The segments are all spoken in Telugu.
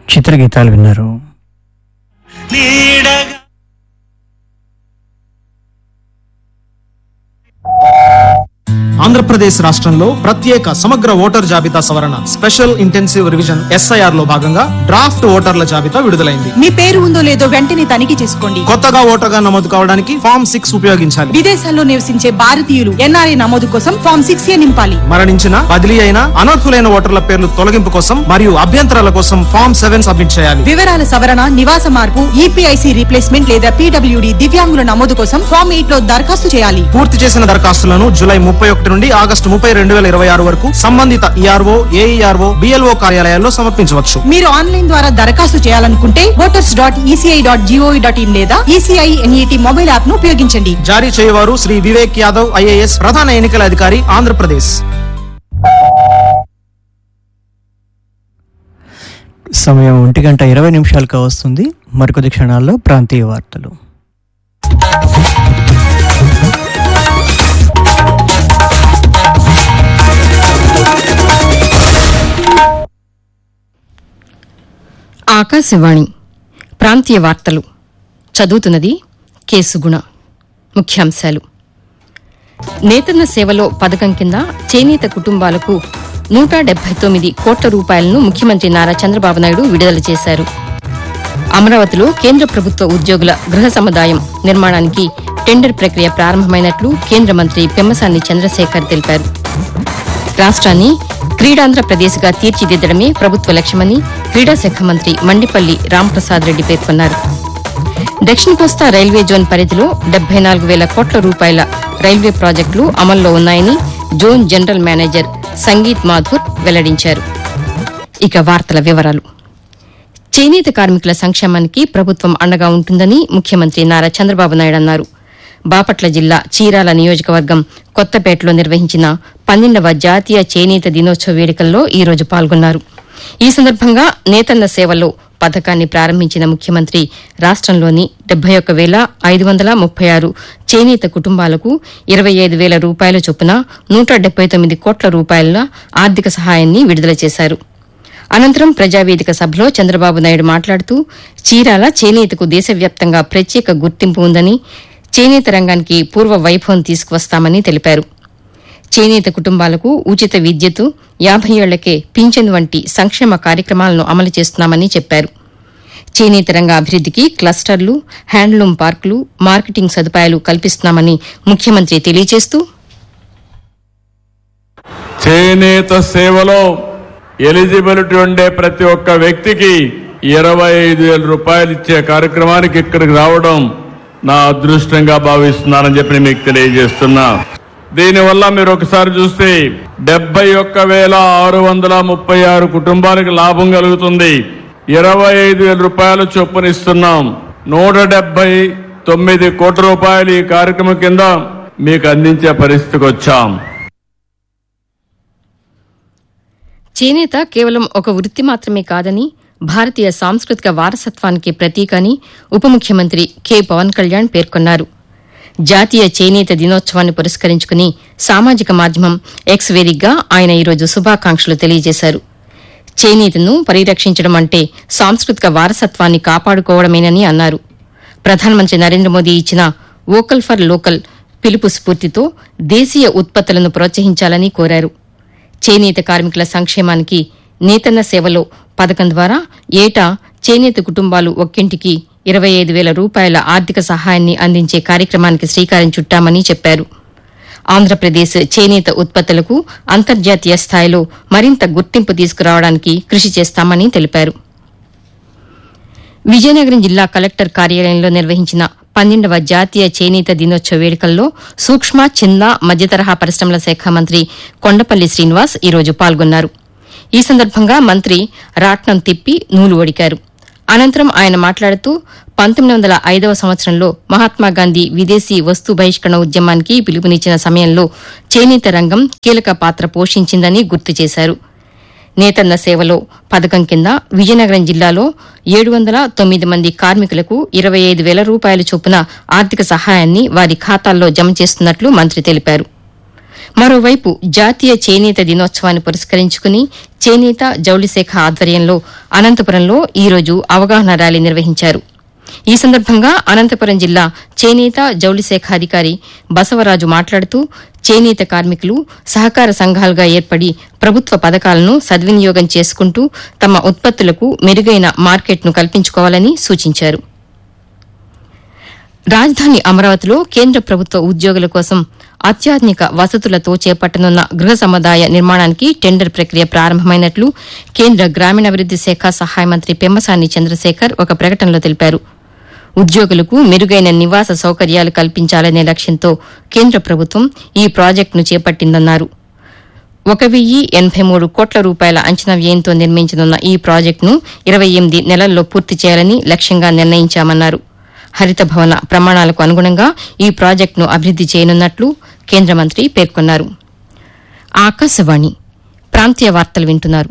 చిత్రగీతాలు విన్నారు నీడగా ఆంధ్రప్రదేశ్ రాష్ట్రంలో ప్రత్యేక సమగ్ర ఓటర్ జాబితా సవరణ స్పెషల్ ఇంటెన్సివ్ రివిజన్ ఎస్ఐఆర్ లో భాగంగా డ్రాఫ్ట్ ఓటర్ల జాబితా విడుదలైంది మీ పేరు ఉందో లేదో వెంటనే తనిఖీ చేసుకోండి కొత్తగా ఓటర్గా నమోదు కావడానికి ఫామ్ సిక్స్ ఉపయోగించాలి విదేశాల్లో నివసించే భారతీయులు ఎన్ఆర్ఐ నమోదు కోసం ఫామ్ సిక్స్ ఏ నింపాలి మరణించిన బదిలీ అయిన అనర్హులైన ఓటర్ల పేర్లు తొలగింపు కోసం మరియు అభ్యంతరాల కోసం ఫామ్ సెవెన్ సబ్మిట్ చేయాలి వివరాల సవరణ నివాస మార్పు ఈపీఐసి రీప్లేస్మెంట్ లేదా పీడబ్ల్యూడి దివ్యాంగుల నమోదు కోసం ఫామ్ ఎయిట్ లో దరఖాస్తు చేయాలి పూర్తి చేసిన దరఖాస్తులను జూలై ముప్పై ఒకటి నుండి ఆగస్టు ముప్పై రెండు వేల ఇరవై ఆరు వరకు సంబంధిత ఈఆర్ఓ ఏఈఆర్ఓ బిఎల్ఓ కార్యాలయాల్లో సమర్పించవచ్చు మీరు ఆన్లైన్ ద్వారా దరఖాస్తు చేయాలనుకుంటే voters dot ECI dot GOV dot in లేదా ఈసీఐ ఎన్ఈటి మొబైల్ యాప్ ను ఉపయోగించండి జారీ చేయవారు శ్రీ వివేక్ యాదవ్ ఐఏఎస్ ప్రధాన ఎన్నికల అధికారి ఆంధ్రప్రదేశ్ సమయం ఒంటి గంట ఇరవై నిమిషాలుగా వస్తుంది మరికొద్ది క్షణాల్లో ప్రాంతీయ వార్తలు ఆకాశవాణి ప్రాంతీయ వార్తలు చదువుతున్నది కేసుగుణ ముఖ్యాంశాలు నేతన్న సేవలో పథకం కింద చేనేత కుటుంబాలకు నూట డెబ్బై తొమ్మిది కోట్ల రూపాయలను ముఖ్యమంత్రి నారా చంద్రబాబు నాయుడు విడుదల చేశారు అమరావతిలో కేంద్ర ప్రభుత్వ ఉద్యోగుల గృహ సముదాయం నిర్మాణానికి టెండర్ ప్రక్రియ ప్రారంభమైనట్లు కేంద్ర మంత్రి పెమ్మసాని చంద్రశేఖర్ తెలిపారు రాష్ట్రాన్ని క్రీడాంధ్రప్రదేశ్గా తీర్చిదిద్దడమే ప్రభుత్వ లక్ష్యమని క్రీడా శాఖ మంత్రి మండిపల్లి రాంప్రసాద్ రెడ్డి పేర్కొన్నారు దక్షిణ కోస్తా రైల్వే జోన్ పరిధిలో డెబ్బై నాలుగు వేల కోట్ల రూపాయల రైల్వే ప్రాజెక్టులు అమల్లో ఉన్నాయని zone general manager Sangeet Mathur వెల్లడించారు ఇక వార్తల వివరాలు చేనేత కార్మికుల సంక్షేమానికి ప్రభుత్వం అండగా ఉంటుందని ముఖ్యమంత్రి నారా చంద్రబాబు నాయుడు అన్నారు బాపట్ల జిల్లా చీరాల నియోజకవర్గం కొత్తపేటలో నిర్వహించిన పన్నెండవ జాతీయ చేనేత దినోత్సవ వేడుకల్లో ఈ రోజు పాల్గొన్నారు ఈ సందర్భంగా నేతన్న సేవలో పథకాన్ని ప్రారంభించిన ముఖ్యమంత్రి రాష్టంలోని డెబ్బై ఒక్క వేల ఐదు వందల ముప్పై ఆరు చేనేత కుటుంబాలకు ఇరవై ఐదు వేల రూపాయల చొప్పున నూట డెబ్బై తొమ్మిది కోట్ల రూపాయల ఆర్థిక సహాయాన్ని విడుదల చేశారు అనంతరం ప్రజావేదిక సభలో చంద్రబాబు నాయుడు మాట్లాడుతూ చీరాల చేనేతకు దేశవ్యాప్తంగా ప్రత్యేక గుర్తింపు ఉందని చేనేత రంగానికి పూర్వ వైభవం తీసుకువస్తామని తెలిపారు చేనేత కుటుంబాలకు ఉచిత విద్యుత్ యాభై ఏళ్లకే పింఛన్ వంటి సంక్షేమ కార్యక్రమాలను అమలు చేస్తున్నామని చెప్పారు చేనేత రంగ అభివృద్దికి క్లస్టర్లు హ్యాండ్లూమ్ పార్కులు మార్కెటింగ్ సదుపాయాలు కల్పిస్తున్నామని ముఖ్యమంత్రి తెలియజేస్తూ చేనేత సేవలో ఎలిజిబిలిటీ ఉండే ప్రతి ఒక్క వ్యక్తికి ఇరవై ఐదు వేల రూపాయలు ఇచ్చే కార్యక్రమానికి ఇక్కడికి రావడం నా అదృష్టంగా భావిస్తున్నానని చెప్పి మీకు తెలియజేస్తున్నా దీనివల్ల మీరు ఒకసారి చూస్తే డెబ్బై ఒక్క వేల ఆరు వందల ముప్పై ఆరు కుటుంబాలకు లాభం కలుగుతుంది ఇరవై ఐదు వేల రూపాయలు చొప్పునిస్తున్నాం నూట డెబ్బై తొమ్మిది కోట్ల రూపాయలు ఈ కార్యక్రమం కింద మీకు అందించే పరిస్థితికి వచ్చాం చేనేత కేవలం ఒక వృత్తి మాత్రమే కాదని భారతీయ సాంస్కృతిక వారసత్వానికి ప్రతీక అని ఉప ముఖ్యమంత్రి కె పవన్ కళ్యాణ్ పేర్కొన్నారు జాతీయ చేనేత దినోత్సవాన్ని పురస్కరించుకుని సామాజిక మాధ్యమం ఎక్స్ వేదికగా ఆయన ఈరోజు శుభాకాంక్షలు తెలియజేశారు చేనేతను పరిరక్షించడం అంటే సాంస్కృతిక వారసత్వాన్ని కాపాడుకోవడమేనని అన్నారు ప్రధానమంత్రి నరేంద్ర మోదీ ఇచ్చిన వోకల్ ఫర్ లోకల్ పిలుపు స్ఫూర్తితో దేశీయ ఉత్పత్తులను ప్రోత్సహించాలని కోరారు చేనేత కార్మికుల సంక్షేమానికి నేతన్న సేవలో పథకం ద్వారా ఏటా చేనేత కుటుంబాలు ఒక్కింటికి ఇరవై ఐదు వేల రూపాయల ఆర్థిక సహాయాన్ని అందించే కార్యక్రమానికి శ్రీకారం చుట్టామని చెప్పారు ఆంధ్రప్రదేశ్ చేనేత ఉత్పత్తులకు అంతర్జాతీయ స్థాయిలో మరింత గుర్తింపు తీసుకురావడానికి కృషి చేస్తామని తెలిపారు విజయనగరం జిల్లా కలెక్టర్ కార్యాలయంలో నిర్వహించిన పన్నెండవ జాతీయ చేనేత దినోత్సవ వేడుకల్లో సూక్ష్మ చిన్న మధ్యతరహా పరిశ్రమల శాఖ మంత్రి కొండపల్లి శ్రీనివాస్ ఈరోజు పాల్గొన్నారు ఈ సందర్భంగా మంత్రి రాట్నం తిప్పి నూలు ఒడికారు అనంతరం ఆయన మాట్లాడుతూ పంతొమ్మిది వందల ఐదవ సంవత్సరంలో మహాత్మాగాంధీ విదేశీ వస్తు బహిష్కరణ ఉద్యమానికి పిలుపునిచ్చిన సమయంలో చేనేత రంగం కీలక పాత్ర పోషించిందని గుర్తు చేశారు నేతన్న సేవలో పథకం కింద విజయనగరం జిల్లాలో ఏడు వందల తొమ్మిది మంది కార్మికులకు ఇరవై ఐదు వేల రూపాయల చొప్పున ఆర్థిక సహాయాన్ని వారి ఖాతాల్లో జమ చేస్తున్నట్లు మంత్రి తెలిపారు మరోవైపు జాతీయ చేనేత దినోత్సవాన్ని పురస్కరించుకుని చేనేత జౌళి శాఖ ఆధ్వర్యంలో అనంతపురంలో ఈరోజు అవగాహన ర్యాలీ నిర్వహించారు ఈ సందర్భంగా అనంతపురం జిల్లా చేనేత జౌళి శాఖ అధికారి బసవరాజు మాట్లాడుతూ చేనేత కార్మికులు సహకార సంఘాలుగా ఏర్పడి ప్రభుత్వ పథకాలను సద్వినియోగం చేసుకుంటూ తమ ఉత్పత్తులకు మెరుగైన మార్కెట్ను కల్పించుకోవాలని సూచించారు రాజధాని అమరావతిలో కేంద్ర ప్రభుత్వ ఉద్యోగుల కోసం అత్యాధునిక వసతులతో చేపట్టనున్న గృహ సముదాయ నిర్మాణానికి టెండర్ ప్రక్రియ ప్రారంభమైనట్లు కేంద్ర గ్రామీణాభివృద్ది శాఖ సహాయ మంత్రి పెమ్మసాని చంద్రశేఖర్ ఒక ప్రకటనలో తెలిపారు ఉద్యోగులకు మెరుగైన నివాస సౌకర్యాలు కల్పించాలనే లక్ష్యంతో కేంద్ర ప్రభుత్వం ఈ ప్రాజెక్టును చేపట్టిందన్నారు ఒక వెయ్యి ఎనబై మూడు కోట్ల రూపాయల అంచనా వ్యయంతో నిర్మించనున్న ఈ ప్రాజెక్టును ఇరవై ఎనిమిది నెలల్లో పూర్తి చేయాలని లక్ష్యంగా నిర్ణయించామన్నారు హరిత భవన ప్రమాణాలకు అనుగుణంగా ఈ ప్రాజెక్టును అభివృద్ది చేయనున్నట్లు కేంద్ర మంత్రి పేర్కొన్నారు ఆకాశవాణి ప్రాంతీయ వార్తలు వింటున్నారు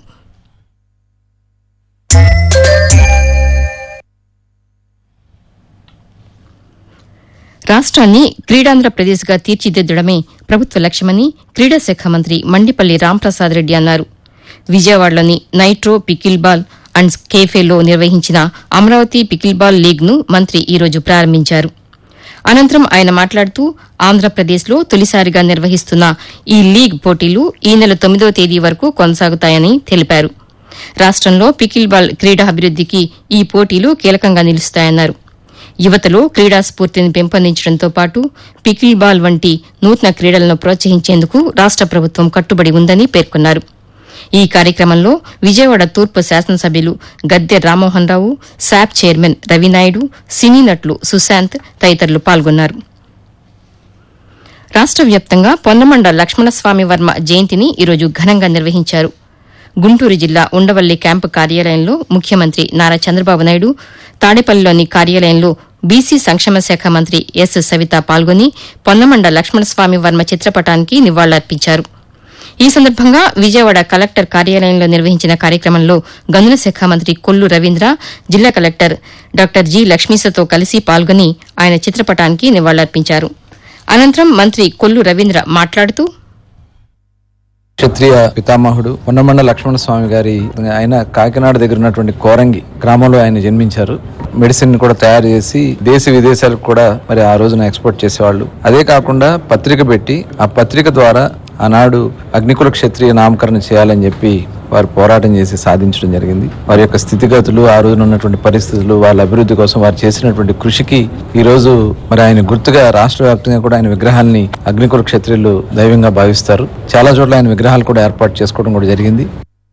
రాష్ట్రాన్ని క్రీడాంధ్రప్రదేశ్గా తీర్చిదిద్దడమే ప్రభుత్వ లక్ష్యమని క్రీడా శాఖ మంత్రి మండిపల్లి రాంప్రసాద్ రెడ్డి అన్నారు విజయవాడలోని నైట్రో పికిల్ బాల్ అండ్ కేఫేలో నిర్వహించిన అమరావతి పికిల్ బాల్ లీగ్ను మంత్రి ఈరోజు ప్రారంభించారు అనంతరం ఆయన మాట్లాడుతూ ఆంధ్రప్రదేశ్లో తొలిసారిగా నిర్వహిస్తున్న ఈ లీగ్ పోటీలు ఈ నెల తొమ్మిదో తేదీ వరకు కొనసాగుతాయని తెలిపారు రాష్టంలో పికిల్ బాల్ క్రీడా అభివృద్దికి ఈ పోటీలు కీలకంగా నిలుస్తాయన్నారు యువతలో క్రీడా స్ఫూర్తిని పెంపొందించడంతో పాటు పికిల్ బాల్ వంటి నూతన క్రీడలను ప్రోత్సహించేందుకు రాష్ట ప్రభుత్వం కట్టుబడి ఉందని పేర్కొన్నారు ఈ కార్యక్రమంలో విజయవాడ తూర్పు శాసనసభ్యులు Gadde Rammohan Rao SAAP chairman Ravinaidu cine నటులు సుశాంత్ తదితరులు పాల్గొన్నారు రాష్ట వ్యాప్తంగా పొన్నమండ లక్ష్మణస్వామి వర్మ జయంతిని ఈరోజు ఘనంగా నిర్వహించారు గుంటూరు జిల్లా ఉండవల్లి క్యాంపు కార్యాలయంలో ముఖ్యమంత్రి నారా చంద్రబాబు నాయుడు తాడేపల్లిలోని కార్యాలయంలో బీసీ సంక్షేమ శాఖ మంత్రి ఎస్ సవిత పాల్గొని పొన్నమండ లక్ష్మణస్వామి వర్మ చిత్రపటానికి నివాళులర్పించారు ఈ సందర్భంగా విజయవాడ కలెక్టర్ కార్యాలయంలో నిర్వహించిన కార్యక్రమంలో గనుల శాఖ మంత్రి కొల్లు రవీంద్ర జిల్లా కలెక్టర్ డాక్టర్ జి లక్ష్మీసతో కలిసి పాల్గొని ఆయన చిత్రపటానికి నివాళులర్పించారు అనంతరం మంత్రి కొల్లు రవీంద్ర మాట్లాడుతూ క్షత్రియ పితామహుడు పొన్నమండ లక్ష్మణ స్వామి గారి ఆయన కాకినాడ దగ్గర ఉన్నటువంటి కోరంగి గ్రామంలో ఆయన జన్మించారు మెడిసిన్ కూడా తయారు చేసి దేశ విదేశాలకు కూడా మరి ఆ రోజున ఎక్స్పోర్ట్ చేసేవాళ్ళు అదే కాకుండా పత్రిక పెట్టి ఆ పత్రిక ద్వారా ఆనాడు అగ్నికుల క్షత్రియ నామకరణ చేయాలని చెప్పి వారు పోరాటం చేసి సాధించడం జరిగింది వారి యొక్క స్థితిగతులు ఆ రోజున ఉన్నటువంటి పరిస్థితులు వాళ్ళ అభివృద్ధి కోసం వారు చేసినటువంటి కృషికి ఈ రోజు మరి ఆయన గుర్తుగా రాష్ట్ర వ్యాప్తంగా కూడా ఆయన విగ్రహాల్ని అగ్నికుల క్షత్రియులు దైవంగా భావిస్తారు చాలా చోట్ల ఆయన విగ్రహాలు కూడా ఏర్పాటు చేసుకోవడం కూడా జరిగింది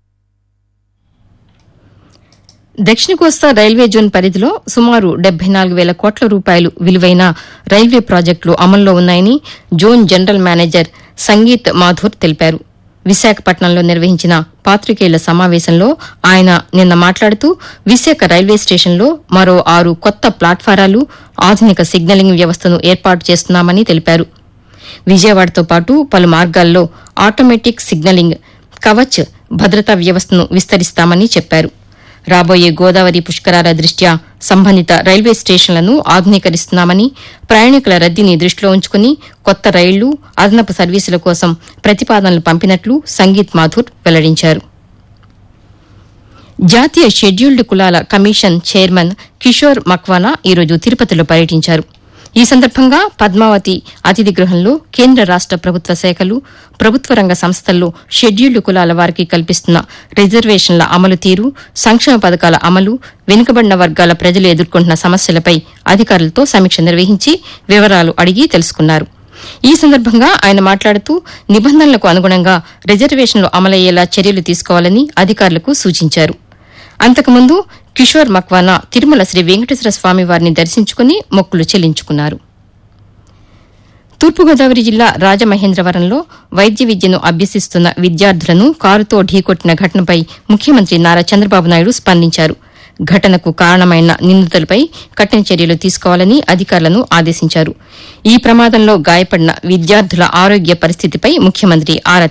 దక్షిణ కోస్తా రైల్వే జోన్ పరిధిలో సుమారు డెబ్బై నాలుగు వేల కోట్ల రూపాయలు విలువైన రైల్వే ప్రాజెక్టులు అమల్లో ఉన్నాయని zone general manager Sangeet Mathur తెలిపారు విశాఖపట్నంలో నిర్వహించిన పాత్రికేయుల సమావేశంలో ఆయన నిన్న మాట్లాడుతూ విశాఖ రైల్వే స్టేషన్లో మరో ఆరు కొత్త ప్లాట్ఫారాలు ఆధునిక సిగ్నలింగ్ వ్యవస్థను ఏర్పాటు చేస్తున్నామని తెలిపారు విజయవాడతో పాటు పలు మార్గాల్లో ఆటోమేటిక్ సిగ్నలింగ్ కవచ్ భద్రతా వ్యవస్థను విస్తరిస్తామని చెప్పారు రాబోయే గోదావరి పుష్కరాల దృష్ట్యా సంబంధిత రైల్వే స్టేషన్లను ఆధునీకరిస్తున్నామని ప్రయాణికుల రద్దీని దృష్టిలో ఉంచుకుని కొత్త రైళ్లు అదనపు సర్వీసుల కోసం ప్రతిపాదనలు పంపినట్లు సంగీత్ మాథూర్ వెల్లడించారు జాతీయ షెడ్యూల్డ్ కులాల కమిషన్ చైర్మన్ కిషోర్ మక్వానా ఈరోజు తిరుపతిలో పర్యటించారు ఈ సందర్భంగా పద్మావతి అతిథి గృహంలో కేంద్ర రాష్ట ప్రభుత్వ శాఖలు ప్రభుత్వ రంగ సంస్థల్లో షెడ్యూల్డ్ కులాల వారికి కల్పిస్తున్న రిజర్వేషన్ల అమలు తీరు సంక్షేమ పథకాల అమలు వెనుకబడిన వర్గాల ప్రజలు ఎదుర్కొంటున్న సమస్యలపై అధికారులతో సమీక్ష నిర్వహించి వివరాలు అడిగి తెలుసుకున్నారు ఈ సందర్భంగా ఆయన మాట్లాడుతూ నిబంధనలకు అనుగుణంగా రిజర్వేషన్లు అమలయ్యేలా చర్యలు తీసుకోవాలని అధికారులకు సూచించారు అంతకుముందు కిషోర్ మక్వానా తిరుమల శ్రీ వెంకటేశ్వర స్వామి వారిని దర్శించుకుని మొక్కులు చెల్లించుకున్నారు తూర్పుగోదావరి జిల్లా రాజమహేంద్రవరంలో వైద్య విద్యను అభ్యసిస్తున్న విద్యార్థులను కారుతో ఢీకొట్టిన ఘటనపై ముఖ్యమంత్రి నారా చంద్రబాబు నాయుడు స్పందించారు ఘటనకు కారణమైన నిందితులపై కఠిన చర్యలు తీసుకోవాలని అధికారులను ఆదేశించారు ఈ ప్రమాదంలో గాయపడిన విద్యార్థుల ఆరోగ్య పరిస్థితిపై ముఖ్యమంత్రి ఆరా